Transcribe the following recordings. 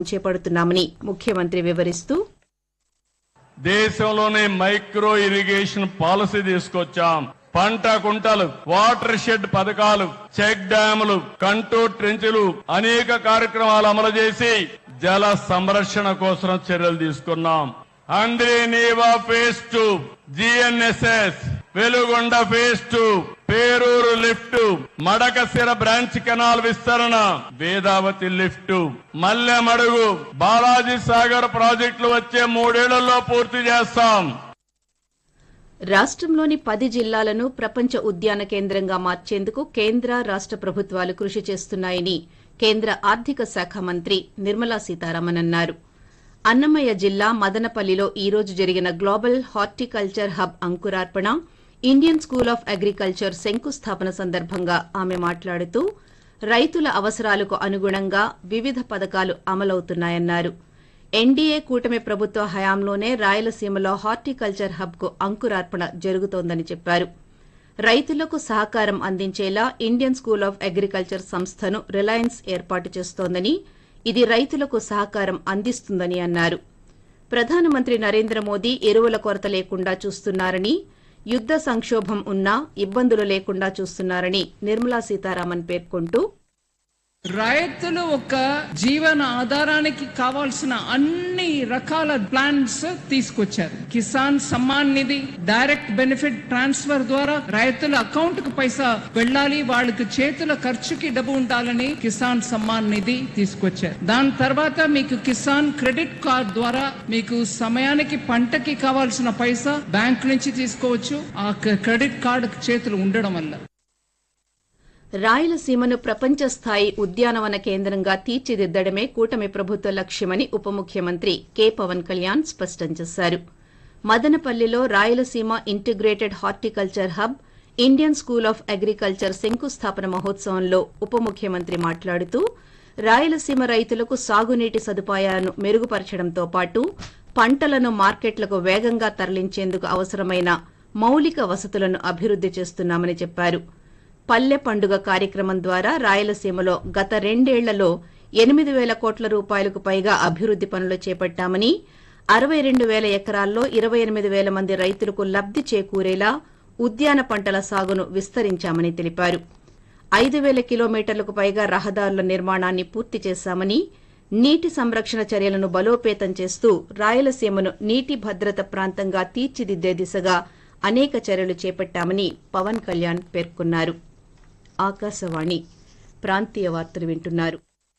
చేపడుతున్నామని ముఖ్యమంత్రి వివరిస్తూ దేశంలోనే మైక్రో ఇరిగేషన్ పాలసీ తీసుకొచ్చాం పంట కుంటలు వాటర్ షెడ్ పథకాలు చెక్ డ్యాములు కంటోర్ ట్రెంచులు అనేక కార్యక్రమాలు అమలు చేసి జల సంరక్షణ కోసం చర్యలు తీసుకున్నాం Handri Neeva phase two GNSS Veligonda phase two Peruru lift Madakasira branch canal విస్తరణ వేదావతి లిఫ్ట్ మల్లె మడుగు బాలాజీ సాగర్ ప్రాజెక్టులు వచ్చే మూడేళ్లలో పూర్తి చేస్తాం రాష్ట్రంలోని పది జిల్లాలను ప్రపంచ ఉద్యాన కేంద్రంగా మార్చేందుకు కేంద్ర రాష్ట ప్రభుత్వాలు కృషి చేస్తున్నాయని కేంద్ర ఆర్థిక శాఖ మంత్రి నిర్మలా సీతారామన్ అన్నారు అన్నమయ్య జిల్లా మదనపల్లిలో ఈ రోజు జరిగిన గ్లోబల్ హార్టికల్చర్ హబ్ అంకురార్పణ ఇండియన్ స్కూల్ ఆఫ్ అగ్రికల్చర్ శంకుస్థాపన సందర్భంగా ఆమె మాట్లాడుతూ రైతుల అవసరాలకు అనుగుణంగా వివిధ పథకాలు అమలవుతున్నాయన్నారు ఎన్డీఏ కూటమి ప్రభుత్వ హయాంలోనే రాయలసీమలో హార్టికల్చర్ హబ్ కు అంకురార్పణ జరుగుతోందని చెప్పారు రైతులకు సహకారం అందించేలా ఇండియన్ స్కూల్ ఆఫ్ అగ్రికల్చర్ సంస్థను రిలయన్స్ ఏర్పాటు చేస్తోందని ఇది రైతులకు సహకారం అందిస్తుందని అన్నారు ప్రధానమంత్రి నరేంద్ర మోదీ ఎరువుల కొరత లేకుండా చూస్తున్నారని యుద్ద సంక్షోభం ఉన్నా ఇబ్బందులు లేకుండా చూస్తున్నారని నిర్మలా సీతారామన్ పేర్కొంటూ రైతులు ఒక జీవన ఆధారానికి కావాల్సిన అన్ని రకాల ప్లాన్స్ తీసుకొచ్చారు Kisan Samman Nidhi direct benefit transfer ద్వారా రైతుల అకౌంట్ కు పైసా వెళ్ళాలి వాళ్ళకి చేతుల ఖర్చుకి డబ్బు ఉండాలని కిసాన్ సమ్మాన్ నిధి తీసుకొచ్చారు దాని తర్వాత మీకు కిసాన్ క్రెడిట్ కార్డ్ ద్వారా మీకు సమయానికి పంటకి కావాల్సిన పైసా బ్యాంక్ నుంచి తీసుకోవచ్చు ఆ క్రెడిట్ కార్డు చేతులు ఉండడం వల్ల రాయలసీమను ప్రపంచ స్థాయి ఉద్యానవన కేంద్రంగా తీర్చిదిద్దడమే కూటమి ప్రభుత్వ లక్ష్యమని ఉప ముఖ్యమంత్రి కె పవన్ కళ్యాణ్ స్పష్టం చేశారు మదనపల్లిలో Rayalaseema integrated horticulture hub Indian School of Agriculture శంకుస్థాపన మహోత్సవంలో ఉప ముఖ్యమంత్రి మాట్లాడుతూ రాయలసీమ రైతులకు సాగునీటి సదుపాయాలను మెరుగుపరచడంతో పాటు పంటలను మార్కెట్లకు వేగంగా తరలించేందుకు అవసరమైన మౌలిక వసతులను అభివృద్ది చేస్తున్నామని చెప్పారు పల్లె పండుగ కార్యక్రమం ద్వారా రాయలసీమలో గత రెండేళ్లలో ఎనిమిది వేల కోట్ల రూపాయలకు పైగా అభివృద్ది పనులు చేపట్టామని అరవై రెండు వేల ఎకరాల్లో ఇరవై ఎనిమిది వేల మంది రైతులకు లబ్ది చేకూరేలా ఉద్యాన పంటల సాగును విస్తరించామని తెలిపారు ఐదు వేల కిలోమీటర్లకు పైగా రహదారుల నిర్మాణాన్ని పూర్తి చేశామని నీటి సంరక్షణ చర్యలను బలోపేతం చేస్తూ రాయలసీమను నీటి భద్రత ప్రాంతంగా తీర్చిదిద్దే దిశగా అనేక చర్యలు చేపట్టామని పవన్ కళ్యాణ్ పేర్కొన్నారు ఆకాశవాణి ప్రాంతీయ వార్తలు వింటున్నారు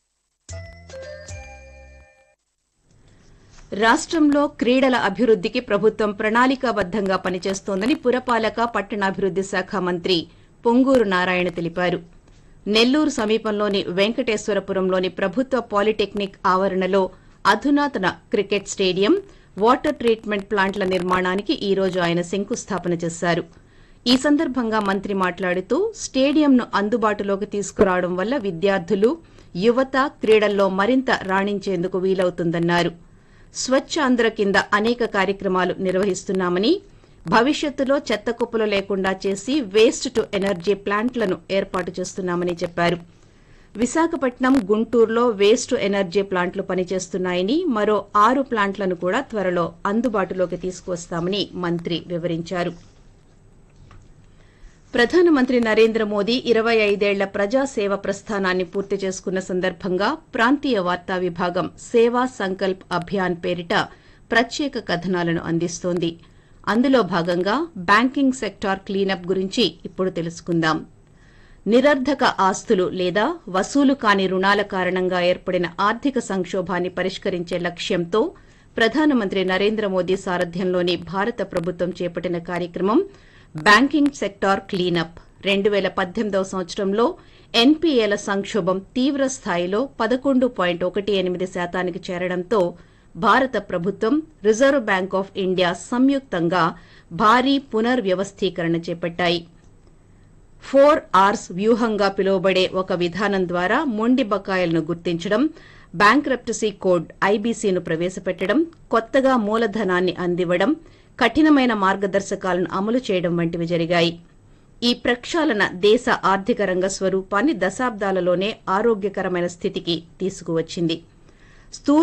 రాష్ట్రంలో క్రీడల అభివృద్దికి ప్రభుత్వం ప్రణాళికాబద్దంగా పనిచేస్తోందని పురపాలక పట్టణాభివృద్ది శాఖ మంత్రి పొంగూరు నారాయణ తెలిపారు నెల్లూరు సమీపంలోని వెంకటేశ్వరపురంలోని ప్రభుత్వ పాలిటెక్నిక్ ఆవరణలో అధునాతన క్రికెట్ స్టేడియం వాటర్ ట్రీట్మెంట్ ప్లాంట్ల నిర్మాణానికి ఈ రోజు ఆయన శంకుస్థాపన చేశారు ఈ సందర్భంగా మంత్రి మాట్లాడుతూ స్టేడియంను అందుబాటులోకి తీసుకురావడం వల్ల విద్యార్థులు యువత క్రీడల్లో మరింత రాణించేందుకు వీలవుతుందన్నారు స్వచ్ఛ ఆంధ్ర కింద అనేక కార్యక్రమాలు నిర్వహిస్తున్నామని భవిష్యత్తులో చెత్త కుప్పలు లేకుండా చేసి వేస్ట్ టు ఎనర్జీ ప్లాంట్లను ఏర్పాటు చేస్తున్నామని చెప్పారు విశాఖపట్నం గుంటూరులో వేస్ట్ టు ఎనర్జీ ప్లాంట్లు పనిచేస్తున్నాయని మరో ఆరు ప్లాంట్లను కూడా త్వరలో అందుబాటులోకి తీసుకువస్తామని మంత్రి వివరించారు ప్రధానమంత్రి నరేంద్ర మోదీ ఇరవై ఐదేళ్ల ప్రజాసేవ ప్రస్థానాన్ని పూర్తి చేసుకున్న సందర్భంగా ప్రాంతీయ వార్తా విభాగం సేవా సంకల్ప్ అభియాన్ పేరిట ప్రత్యేక కథనాలను అందిస్తోంది అందులో భాగంగా బ్యాంకింగ్ సెక్టార్ క్లీనప్ గురించి ఇప్పుడు తెలుసుకుందాం నిరర్ధక ఆస్తులు లేదా వసూలు కాని రుణాల కారణంగా ఏర్పడిన ఆర్థిక సంక్షోభాన్ని పరిష్కరించే లక్ష్యంతో ప్రధానమంత్రి నరేంద్ర మోదీ సారథ్యంలోని భారత ప్రభుత్వం చేపట్టిన కార్యక్రమం బ్యాంకింగ్ సెక్టార్ క్లీనప్ రెండు వేల పద్దెనిమిదవ సంవత్సరంలో ఎన్పీఏల సంక్షోభం తీవ్ర స్థాయిలో పదకొండు పాయింట్ ఒకటి ఎనిమిది శాతానికి చేరడంతో భారత ప్రభుత్వం రిజర్వ్ బ్యాంక్ ఆఫ్ ఇండియా సంయుక్తంగా భారీ పునర్వ్యవస్థీకరణ చేపట్టాయి ఫోర్ ఆర్స్ వ్యూహంగా పిలువబడే ఒక విధానం ద్వారా మొండి బకాయిలను గుర్తించడం బ్యాంక్రప్టసీ కోడ్ ఐబీసీను ప్రవేశపెట్టడం కొత్తగా మూలధనాన్ని అందివ్వడం కఠినమైన మార్గదర్శకాలను అమలు చేయడం వంటివి జరిగాయి ఈ ప్రక్షాళన దేశ ఆర్థిక రంగ స్వరూపాన్ని దశాబ్దాలలోనే ఆరోగ్యకరమైన స్థితికి తీసుకువచ్చింది స్థూల